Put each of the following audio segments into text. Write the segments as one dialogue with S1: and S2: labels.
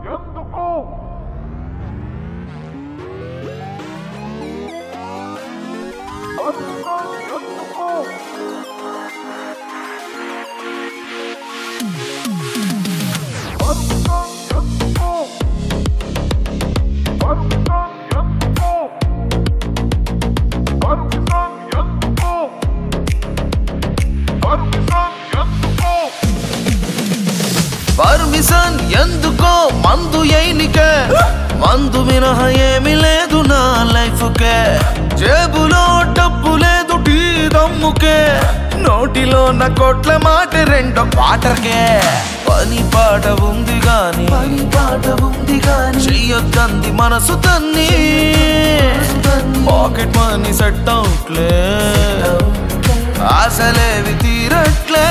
S1: ఎందుకు బతుకుతాం ఎందుకు బతుకుతాం ఎందుకు బతుకుతాం ఎందుకు బతుకుతాం ఎందుకు బతుకుతాం ఎందుకు
S2: పర్మిషన్ ఎందుకో మందు ఎయినిక మందు మినహ ఏమి లేదు నా లైఫ్ కే జేబులో డబ్బు లేదు టీ దమ్ముకే నోటిలో నా కోట్ల మాట రెండో క్వార్టర్కే పని పాట ఉంది గాని పని పాట ఉంది గాని చెయ్యొద్దంది మనసు తన్ని పాకెట్ మనీ సెట్ అవుట్లే ఆశలేవి తీరట్లే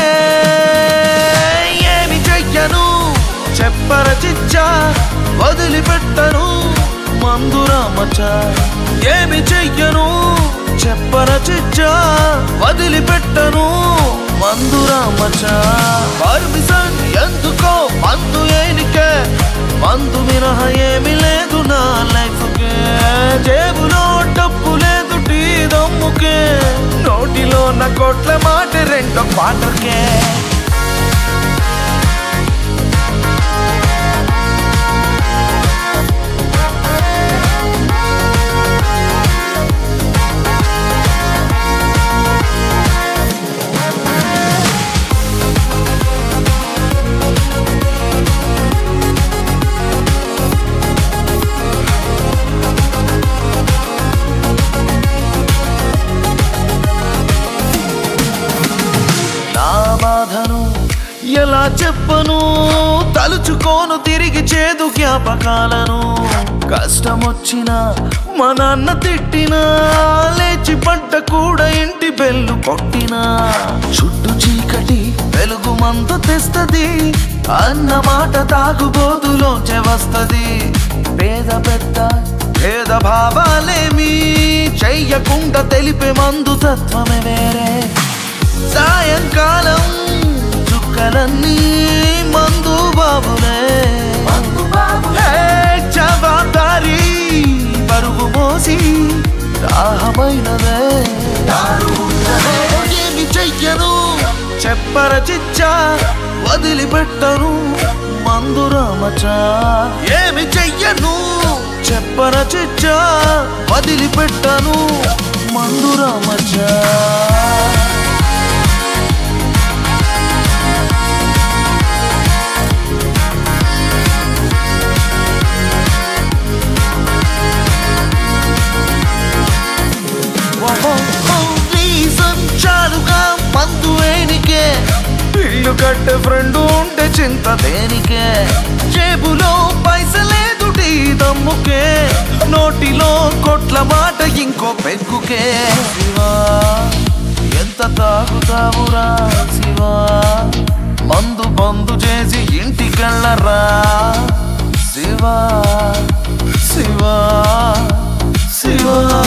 S2: ఏమి చెయ్యను చెప్పర చిచ్చా వదిలిపెట్టను మందురామచ్చ ఏమి చెయ్యను చెప్పర చిచ్చా వదిలిపెట్టను మందురామచ్చ పర్మిషన్ ఎందుకో మందు ఏనికే మందు మినహ ఏమి లేదు నా లైఫ్ కే జేబులో డబ్బు లేదు టీ దమ్ముకే నోటిలో నా కోట్ల మాట రెండో క్వార్టర్కే నా బాధను ఎలా చెప్పను తలుచుకోను తిరిగి చేదు జ్ఞాపకాలను కష్టం వచ్చినా మా నాన్న తిట్టినా లేచి పంట కూడా ఇంటి బెల్లు కొట్టినా చుట్టూ చీకటి వెలుగు మందు తెస్తది అన్న మాట తాగుబోతులోంచే వస్తది పేద పెద్ద భేద భావాలేమి చెయ్యకుండా తెలిపే మందు తత్వమే వేరే సాయంకాలం చుక్కలన్నీ మందు బాబులే హే, జవాబారి బరువు మోసి దాహమైనదే ఏమి చెయ్యను చెప్పర చిచ్చా వదిలిపెట్టను మందు రామచా ఏమి చెయ్యను చెప్పర చిచ్చా వదిలిపెట్టను మందు రామచా రీజన్ చాలుగా మందు వేనికే ఇల్లు కట్టే ఫ్రెండ్ ఉంటే చింత దేనికే జేబులో పైసలేదు టీ దమ్ముకే నోటిలో కొట్ల మాట ఇంకో పెగ్గుకే శివా ఎంత తాగుతావురా శివా మందు బందు చేసి ఇంటికెళ్ళరా శివా శివా శివా